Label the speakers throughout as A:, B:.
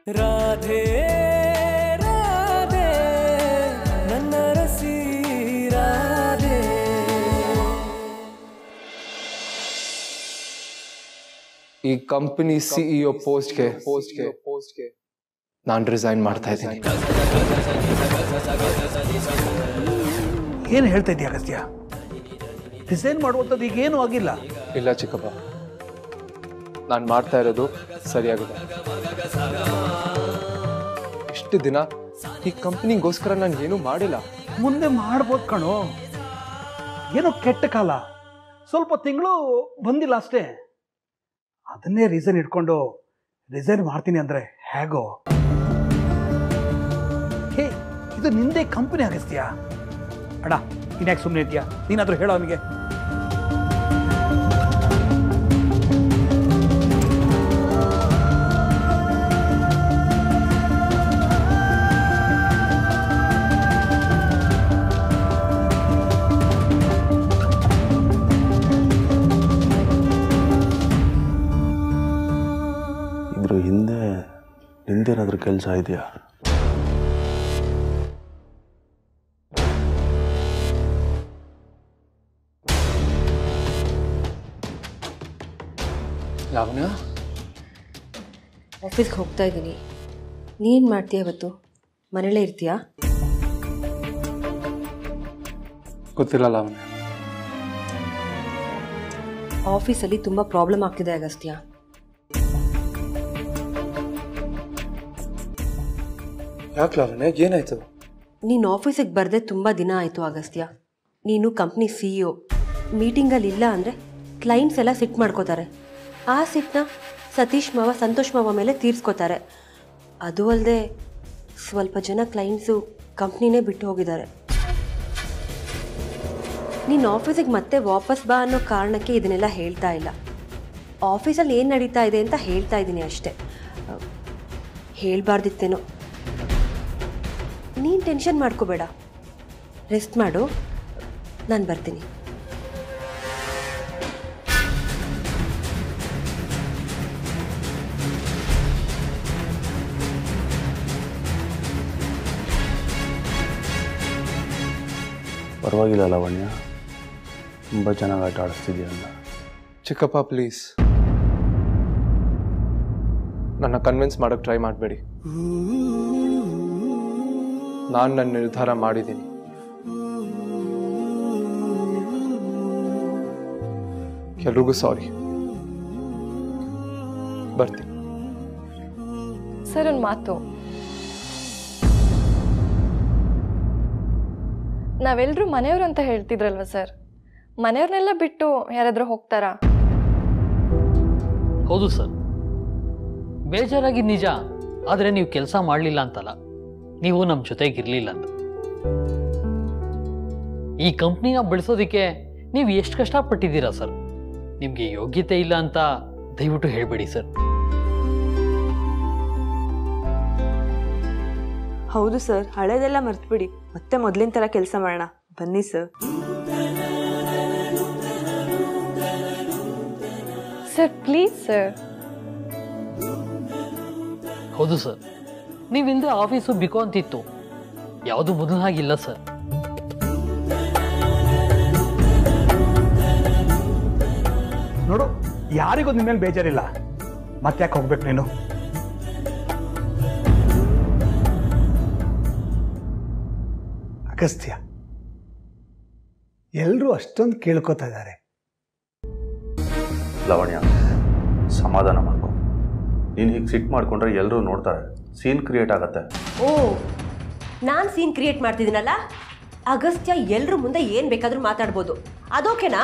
A: ರಾಧೆ ರಾಧೆ ನನ್ನ ರಸಿ ರಾಧೆ
B: ಈ company CEO ಪೋಸ್ಟ್ಗೆ ಪೋಸ್ಟ್ಗೆ ಪೋಸ್ಟ್ಗೆ ನಾನು ರಿಸೈನ್ ಮಾಡ್ತಾ ಇದ್ದೀನಿ
C: ಏನು ಹೇಳ್ತಾ ಇದೀಯ ಅಗಸ್ತ್ಯ ಡಿಸೈನ್ ಮಾಡುವಂಥದ್ದು ಈಗೇನೂ ಆಗಿಲ್ಲ
B: ಇಲ್ಲ ಚಿಕ್ಕಪ್ಪ ನಾನು ಮಾಡ್ತಾ ಇರೋದು ಸರಿಯಾಗಿದೆ ಇಷ್ಟು ದಿನ ಈ ಕಂಪ್ನಿಗೋಸ್ಕರ ನಾನು ಏನೂ ಮಾಡಿಲ್ಲ
C: ಮುಂದೆ ಮಾಡ್ಬೋದು ಕಣೋ ಏನೋ ಕೆಟ್ಟ ಕಾಲ ಸ್ವಲ್ಪ ತಿಂಗಳು ಬಂದಿಲ್ಲ ಅಷ್ಟೇ ಅದನ್ನೇ ರೀಸನ್ ಇಟ್ಕೊಂಡು ರಿಸೈನ್ ಮಾಡ್ತೀನಿ ಅಂದ್ರೆ ಹೇಗೋ ಹೇ ಇದು ನಿಂದೇ ಕಂಪನಿ ಅಗಸ್ತ್ಯ ಅಣ್ಣ ನೀನ್ಯಾಕೆ ಸುಮ್ಮನೆ ಇದೆಯಾ ನೀನಾದ್ರೂ ಹೇಳೋ ಅವನಿಗೆ
D: ಇದ್ರ ಹಿಂದೆ ನಿಂದೇನಾದ್ರೂ ಕೆಲಸ ಇದೆಯಾ
B: ಲಾವಣ್ಯ
E: ಆಫೀಸ್ಗೆ ಹೋಗ್ತಾ ಇದ್ದೀನಿ ನೀನು ಮಾಡ್ತೀಯ ಇವತ್ತು ಮನೇಲೇ ಇರ್ತೀಯಾ
B: ಗೊತ್ತಿಲ್ಲ ಲಾವಣ್ಯ
E: ಆಫೀಸಲ್ಲಿ ತುಂಬ ಪ್ರಾಬ್ಲಮ್ ಆಗ್ತಿದೆ ಅಗಸ್ತ್ಯ
B: ಯಾಕೆ ಲಾವಣ್ಯ ಏನಾಯ್ತು
E: ನೀನು ಆಫೀಸಿಗೆ ಬರದೆ ತುಂಬ ದಿನ ಆಯಿತು ಅಗಸ್ತ್ಯ ನೀನು ಕಂಪ್ನಿ ಸಿ ಇ ಒ ಮೀಟಿಂಗಲ್ಲಿ ಇಲ್ಲ ಅಂದರೆ ಕ್ಲೈಂಟ್ಸ್ ಎಲ್ಲ ಸಿಟ್ ಮಾಡ್ಕೋತಾರೆ ಆ ಸಿಟ್ಟನ್ನ ಸತೀಶ್ ಮಾವ ಸಂತೋಷ್ ಮಾವ ಮೇಲೆ ತೀರ್ಸ್ಕೋತಾರೆ ಅದು ಅಲ್ಲದೆ ಸ್ವಲ್ಪ ಜನ ಕ್ಲೈಂಟ್ಸು ಕಂಪ್ನಿನೇ ಬಿಟ್ಟು ಹೋಗಿದ್ದಾರೆ ನೀನು ಆಫೀಸಿಗೆ ಮತ್ತೆ ವಾಪಸ್ ಬಾ ಅನ್ನೋ ಕಾರಣಕ್ಕೆ ಇದನ್ನೆಲ್ಲ ಹೇಳ್ತಾ ಇಲ್ಲ ಆಫೀಸಲ್ಲಿ ಏನು ನಡೀತಾ ಇದೆ ಅಂತ ಹೇಳ್ತಾ ಇದ್ದೀನಿ ಅಷ್ಟೇ ಹೇಳಬಾರ್ದಿತ್ತೇನೋ ನೀನು ಟೆನ್ಷನ್ ಮಾಡ್ಕೋಬೇಡ ರೆಸ್ಟ್ ಮಾಡು ನಾನು ಬರ್ತೀನಿ
D: ಪರವಾಗಿಲ್ಲ ಲಾವಣ್ಯ ತುಂಬ ಚೆನ್ನಾಗಿ ಆಟ ಆಡಿಸ್ತಿದ್ಯಾ ಅಂತ
B: ಚಿಕ್ಕಪ್ಪ ಪ್ಲೀಸ್ ನನ್ನ ಕನ್ವಿನ್ಸ್ ಮಾಡೋಕ್ಕೆ ಟ್ರೈ ಮಾಡಬೇಡಿ ನಾನು ನನ್ನ ನಿರ್ಧಾರ ಮಾಡಿದ್ದೀನಿ ಎಲ್ರಿಗೂ ಸಾರಿ ಬರ್ತೀನಿ
F: ಸರ್ ಒಂದು ಮಾತು ನಾವೆಲ್ಲರೂ ಮನೆಯವರು ಅಂತ ಹೇಳ್ತಿದ್ರಲ್ವ ಸರ್ ಮನೆಯವ್ರನ್ನೆಲ್ಲ ಬಿಟ್ಟು ಯಾರಾದರೂ ಹೋಗ್ತಾರಾ
G: ಹೌದು ಸರ್ ಬೇಜಾರಾಗಿ ನಿಜ ಆದರೆ ನೀವು ಕೆಲಸ ಮಾಡಲಿಲ್ಲ ಅಂತಲ್ಲ ನೀವು ನಮ್ಮ ಜೊತೆಗಿರಲಿಲ್ಲ ಅಂತ ಈ ಕಂಪ್ನಿನ ಬೆಳೆಸೋದಕ್ಕೆ ನೀವು ಎಷ್ಟು ಕಷ್ಟಪಟ್ಟಿದ್ದೀರಾ ಸರ್ ನಿಮಗೆ ಯೋಗ್ಯತೆ ಇಲ್ಲ ಅಂತ ದಯವಿಟ್ಟು ಹೇಳಬೇಡಿ ಸರ್
H: ಹೌದು ಸರ್ ಹಳೇದೆಲ್ಲ ಮರ್ತ್ಬಿಡಿ ಮತ್ತೆ ಮೊದಲಿನ ಥರ ಕೆಲಸ ಮಾಡೋಣ ಬನ್ನಿ ಸರ್
F: ಸರ್ ಪ್ಲೀಸ್ ಸರ್
G: ಹೌದು ಸರ್ ನೀವು ಹಿಂದೆ ಆಫೀಸು ಬಿಕೋ ಅಂತಿತ್ತು ಯಾವುದು ಮೊದಲು ಹಾಗಿಲ್ಲ ಸರ್
C: ನೋಡು ಯಾರಿಗೂ ನಿಮ್ಮ ಮೇಲೆ ಬೇಜಾರಿಲ್ಲ ಮತ್ತೆ ಯಾಕೆ ಹೋಗ್ಬೇಕು ನೀನು ಅಗಸ್ತ್ಯ ಎಲ್ಲರೂ ಅಷ್ಟೊಂದು ಕೇಳ್ಕೊತಾ ಇದ್ದಾರೆ
D: ಲಾವಣ್ಯ ಸಮಾಧಾನ ಮಾಡ್ಕೊ ನೀನು ಹೀಗೆ ಸಿಟ್ ಮಾಡ್ಕೊಂಡ್ರೆ ಎಲ್ಲರೂ ನೋಡ್ತಾರೆ ಸೀನ್ ಕ್ರಿಯೇಟ್ ಆಗತ್ತೆ
E: ಓ ನಾನು ಸೀನ್ ಕ್ರಿಯೇಟ್ ಮಾಡ್ತಿದ್ದೀನಲ್ಲ ಅಗಸ್ತ್ಯ ಎಲ್ರ ಮುಂದೆ ಏನು ಬೇಕಾದರೂ ಮಾತಾಡ್ಬೋದು ಅದೋಕೆನಾ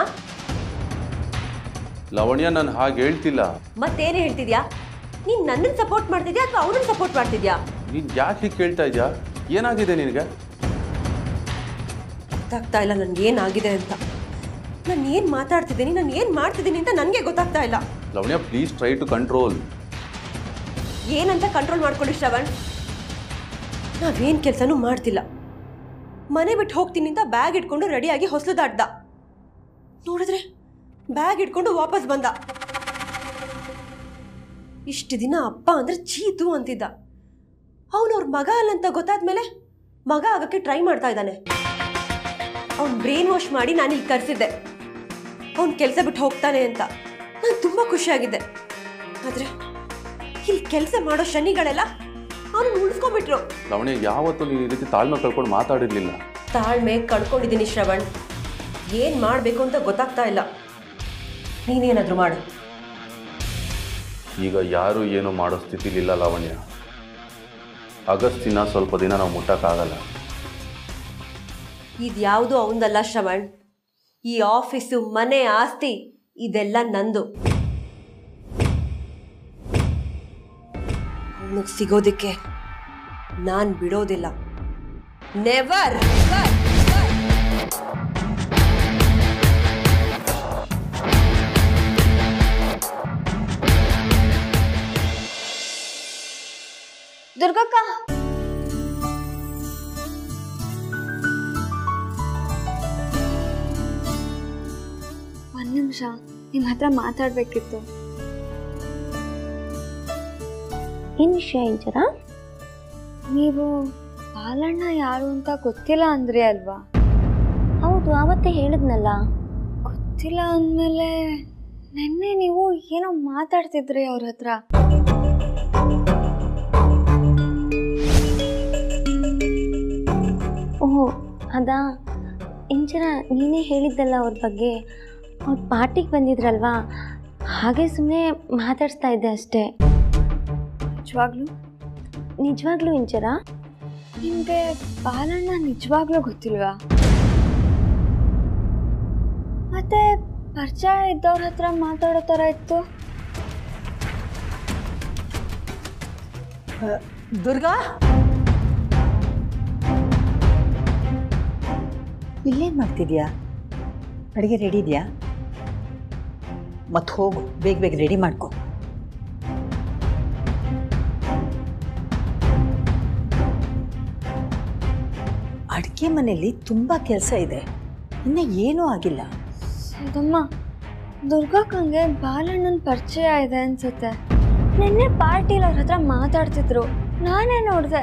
D: ಲಾವಣ್ಯ ನಾನು ಹಾಗೆ ಹೇಳ್ತಿಲ್ಲ
E: ಮತ್ತೇನು ಹೇಳ್ತಿದ್ಯಾ ನೀನು ನನ್ನನ್ನು ಸಪೋರ್ಟ್ ಮಾಡ್ತಿದ್ಯಾ ಅಥವಾ ಅವನನ್ನು ಸಪೋರ್ಟ್ ಮಾಡ್ತಿದ್ಯಾ
D: ನೀನು ಯಾಕೆ ಹೀಗೆ ಕೇಳ್ತಾ ಇದೆಯಾ ಏನಾಗಿದೆ ನಿನಗೆ
E: ಗೊತ್ತಾಗ್ತಾ ಇಲ್ಲ ನನ್ಗೆ ಏನಾಗಿದೆ ಅಂತ ನಾನು ಏನು ಮಾತಾಡ್ತಿದ್ದೀನಿ ನಾನು ಏನು ಮಾಡ್ತಿದ್ದೀನಿ ಅಂತ ನನಗೆ ಗೊತ್ತಾಗ್ತಾ ಇಲ್ಲ
D: Lavanya please try to control
E: ಏನಂತ ಕಂಟ್ರೋಲ್ ಮಾಡ್ಕೊಳ್ಳಿ ಶ್ರವಣ್ ನಾವೇನು ಕೆಲಸನೂ ಮಾಡ್ತಿಲ್ಲ ಮನೆ ಬಿಟ್ಟು ಹೋಗ್ತೀನಿ ಅಂತ ಬ್ಯಾಗ್ ಇಟ್ಕೊಂಡು ರೆಡಿಯಾಗಿ ಹೊಸಲು ದಾಟ್ದ ನೋಡಿದ್ರೆ ಬ್ಯಾಗ್ ಇಟ್ಕೊಂಡು ವಾಪಸ್ ಬಂದ ಇಷ್ಟು ದಿನ ಅಪ್ಪ ಅಂದ್ರೆ ಚೀತು ಅಂತಿದ್ದ ಅವನು ಅವ್ರ ಮಗ ಅಲ್ಲ ಅಂತ ಗೊತ್ತಾದ್ಮೇಲೆ ಮಗ ಆಗಕ್ಕೆ ಟ್ರೈ ಮಾಡ್ತಾ ಇದ್ದಾನೆ ಅವ್ನು ಬ್ರೈನ್ ವಾಶ್ ಮಾಡಿ ನಾನು ಇಲ್ಲಿ ಕರೆಸಿದ್ದೆ ಅವ್ನು ಕೆಲಸ ಬಿಟ್ಟು ಹೋಗ್ತಾನೆ ಅಂತ ನಾನು ತುಂಬ ಖುಷಿಯಾಗಿದ್ದೆ ಆದರೆ ಇಲ್ಲಿ ಕೆಲಸ ಮಾಡೋ ಶನಿಗಳೆಲ್ಲ ಅವನು ಉಳಿಸ್ಕೊಂಡ್ಬಿಟ್ರು
D: ಲಾವಣ್ಯ ಯಾವತ್ತೂ ನೀನು ಈ ರೀತಿ ತಾಳ್ಮೆ ಕಳ್ಕೊಂಡು ಮಾತಾಡಿರ್ಲಿಲ್ಲ
E: ತಾಳ್ಮೆ ಕಳ್ಕೊಂಡಿದ್ದೀನಿ ಶ್ರವಣ್ ಏನು ಮಾಡಬೇಕು ಅಂತ ಗೊತ್ತಾಗ್ತಾ ಇಲ್ಲ ನೀನೇನಾದರೂ ಮಾಡು
D: ಈಗ ಯಾರು ಏನು ಮಾಡೋ ಸ್ಥಿತಿಲಿಲ್ಲ ಲಾವಣ್ಯ ಅಗಸ್ತಿನ ಸ್ವಲ್ಪ ದಿನ ನಾವು ಮುಟ್ಟಕ್ಕಾಗಲ್ಲ
E: ಇದ್ಯಾವುದು ಅವನದಲ್ಲ ಶ್ರವಣ್ ಈ ಆಫೀಸು ಮನೆ ಆಸ್ತಿ ಇದೆಲ್ಲ ನಂದು ಅವನಿಗೆ ಸಿಗೋದಕ್ಕೆ ನಾನು ಬಿಡೋದಿಲ್ಲ ನೆವರ್
I: ದುರ್ಗಕ್ಕ ಒಂದ್ ನಿಮಿಷ ನಿಮ್ಮ ಹತ್ರ ಮಾತಾಡ್ಬೇಕಿತ್ತು
J: ಏನು ವಿಷಯ ಇಂಚರ
I: ನೀವು ಬಾಲಣ್ಣ ಯಾರು ಅಂತ ಗೊತ್ತಿಲ್ಲ ಅಂದ್ರಿ ಅಲ್ವಾ
J: ಹೌದು ಆವತ್ತೇ ಹೇಳಿದ್ನಲ್ಲ
I: ಗೊತ್ತಿಲ್ಲ ಅಂದಮೇಲೆ ನಿನ್ನೆ ನೀವು ಏನೋ ಮಾತಾಡ್ತಿದ್ರಿ ಅವ್ರ ಹತ್ರ
J: ಓಹೋ ಅದಾ ಇಂಚರ ನೀನೇ ಹೇಳಿದ್ದಲ್ಲ ಅವ್ರ ಬಗ್ಗೆ ಅವ್ರು ಪಾರ್ಟಿಗೆ ಬಂದಿದ್ರಲ್ವಾ ಹಾಗೆ ಸುಮ್ಮನೆ ಮಾತಾಡಿಸ್ತಾ ಇದ್ದೆ ಅಷ್ಟೇ
I: ನಿಜವಾಗ್ಲೂ
J: ನಿಜವಾಗ್ಲೂ ಇಂಚರ
I: ನಿಮಗೆ ಬಾಲಣ್ಣ ನಿಜವಾಗ್ಲೂ ಗೊತ್ತಿಲ್ವಾ ಮತ್ತೆ ಪರಿಚಯ ಇದ್ದವ್ರ ಹತ್ರ ಮಾತಾಡೋ ಥರ ಇತ್ತು
K: ದುರ್ಗಾ ಇಲ್ಲೇನು ಮಾಡ್ತಿದ್ಯಾ ಅಡುಗೆ ರೆಡಿ ಇದೆಯಾ ಮತ್ತೆ ಹೋಗು ಬೇಗ ಬೇಗ ರೆಡಿ ಮಾಡ್ಕೊ ಅಡುಗೆ ಮನೆಯಲ್ಲಿ ತುಂಬ ಕೆಲಸ ಇದೆ ಇನ್ನು ಏನೂ ಆಗಿಲ್ಲ
I: ಅದಮ್ಮ ದುರ್ಗಾಕ್ಕಂಗೆ ಬಾಲಣ್ಣನ ಪರಿಚಯ ಇದೆ ಅನ್ಸುತ್ತೆ ನಿನ್ನೆ ಪಾರ್ಟಿಲಿ ಅವ್ರ ಹತ್ರ ಮಾತಾಡ್ತಿದ್ರು ನಾನೇ ನೋಡಿದೆ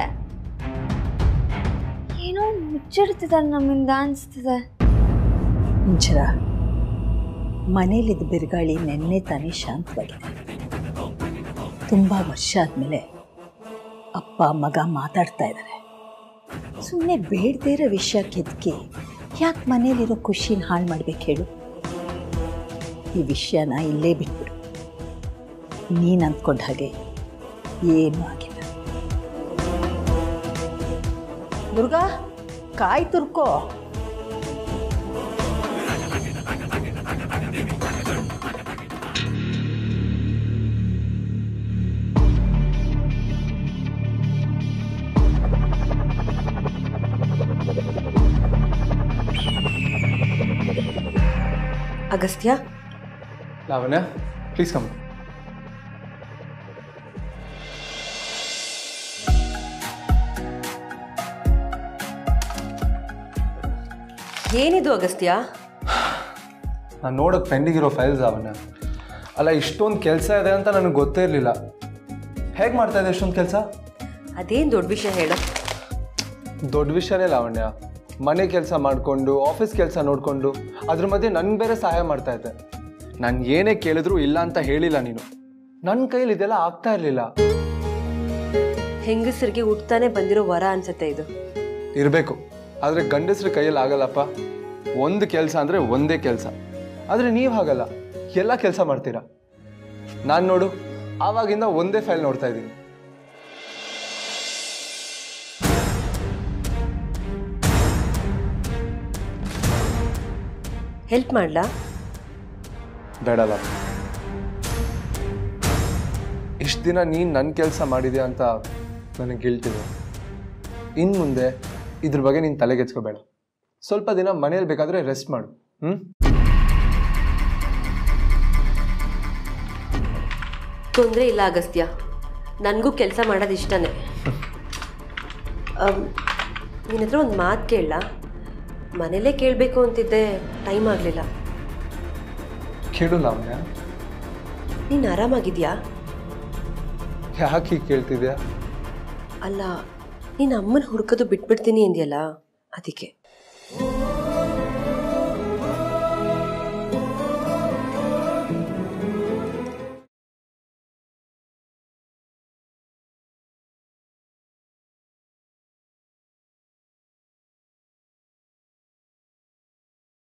I: ಏನೋ ಮುಚ್ಚಿಡ್ತಿದ್ದಾರೆ ನಮ್ಮಿಂದ ಅನಿಸ್ತಿದೆ
K: ಇಂಚರ ಮನೇಲಿದ್ದ ಬಿರುಗಾಳಿ ನೆನ್ನೆ ತಾನೇ ಶಾಂತವಾಗಿದೆ ತುಂಬ ವರ್ಷ ಆದಮೇಲೆ ಅಪ್ಪ ಮಗ ಮಾತಾಡ್ತಾ ಇದ್ದಾರೆ ಸುಮ್ಮನೆ ಬೇಡದೇ ಇರೋ ವಿಷಯ ಕೆದಕಿ ಯಾಕೆ ಮನೇಲಿರೋ ಖುಷಿನ ಹಾಳು ಮಾಡ್ಬೇಕು ಹೇಳು ಈ ವಿಷಯನ ಇಲ್ಲೇ ಬಿಟ್ಬಿಡು ನೀನು ಅಂದ್ಕೊಂಡ ಹಾಗೆ ಏನೂ ಆಗಿಲ್ಲ ದುರ್ಗಾ ಕಾಯಿ ತುರ್ಕೋ
E: ಅಗಸ್ತ್ಯ
B: ಲಾವಣ್ಯ ಪ್ಲೀಸ್ ಕಮ್
E: ಏನಿದು ಅಗಸ್ತ್ಯ
B: ನಾನು ನೋಡೋಕೆ ಪೆಂಡಿಂಗ್ ಇರೋ ಫೈಲ್ಸ್ ಅವನ್ನ ಅಲ್ಲ ಇಷ್ಟೊಂದು ಕೆಲಸ ಇದೆ ಅಂತ ನನಗೆ ಗೊತ್ತೇ ಇರಲಿಲ್ಲ ಹೇಗೆ ಮಾಡ್ತಾ ಇದೆ ಇಷ್ಟೊಂದು ಕೆಲಸ
E: ಅದೇನು ದೊಡ್ಡ ವಿಷಯ ಹೇಳ
B: ದೊಡ್ಡ ವಿಷಯನೇ ಲಾವಣ್ಯ ಮನೆ ಕೆಲಸ ಮಾಡಿಕೊಂಡು ಆಫೀಸ್ ಕೆಲಸ ನೋಡಿಕೊಂಡು ಅದ್ರ ಮಧ್ಯೆ ನನ್ಗೆ ಬೇರೆ ಸಹಾಯ ಮಾಡ್ತಾ ಇದ್ದೆ ನಾನು ಏನೇ ಕೇಳಿದ್ರು ಇಲ್ಲ ಅಂತ ಹೇಳಿಲ್ಲ ನೀನು ನನ್ನ ಕೈಲಿ ಇದೆಲ್ಲ ಆಗ್ತಾ ಇರಲಿಲ್ಲ
E: ಹೆಂಗಸರಿಗೆ ಹುಟ್ತಾನೆ ಬಂದಿರೋ ವರ ಅನ್ಸುತ್ತೆ ಇದು
B: ಇರಬೇಕು ಆದರೆ ಗಂಡಸ್ರ ಕೈಯಲ್ಲಿ ಆಗಲ್ಲಪ್ಪ ಒಂದು ಕೆಲಸ ಅಂದರೆ ಒಂದೇ ಕೆಲಸ ಆದರೆ ನೀವು ಹಾಗಲ್ಲ ಎಲ್ಲ ಕೆಲಸ ಮಾಡ್ತೀರಾ ನಾನು ನೋಡು ಆವಾಗಿಂದ ಒಂದೇ ಫೈಲ್ ನೋಡ್ತಾ ಇದ್ದೀನಿ
E: ಹೆಲ್ಪ್ ಮಾಡ್ಲಾ
B: ಬೇಡಲ್ಲ ಇಷ್ಟು ದಿನ ನೀನು ನನ್ನ ಕೆಲಸ ಮಾಡಿದ್ಯಾ ಅಂತ ನನಗೆ ಗಿಲ್ಟಿದೆ ಇನ್ನು ಮುಂದೆ ಇದ್ರ ಬಗ್ಗೆ ನೀನು ತಲೆಗೆಚ್ಕೋಬೇಡ ಸ್ವಲ್ಪ ದಿನ ಮನೇಲಿ ಬೇಕಾದರೆ ರೆಸ್ಟ್ ಮಾಡು ಹ್ಞೂ
E: ತೊಂದರೆ ಇಲ್ಲ ಅಗಸ್ತ್ಯ ನನಗೂ ಕೆಲಸ ಮಾಡೋದು ಇಷ್ಟನೇ ನಿನ್ನ ಹತ್ರ ಒಂದು ಮಾತು ಕೇಳಲ್ಲ ಮನೇಲೇ ಕೇಳಬೇಕು ಅಂತಿದ್ದೆ ಟೈಮ್ ಆಗಲಿಲ್ಲ
B: ಕೇಳು ಲಾವಣ್ಯ
E: ನೀನು ಆರಾಮಾಗಿದ್ಯಾ
B: ಯಾಕೆ ಹೀಗೆ ಕೇಳ್ತಿದ್ಯಾ
E: ಅಲ್ಲ ನೀನು ಅಮ್ಮನ ಹುಡ್ಕೋದು ಬಿಟ್ಬಿಡ್ತೀನಿ ಅಂದ್ಯಲ್ಲ ಅದಕ್ಕೆ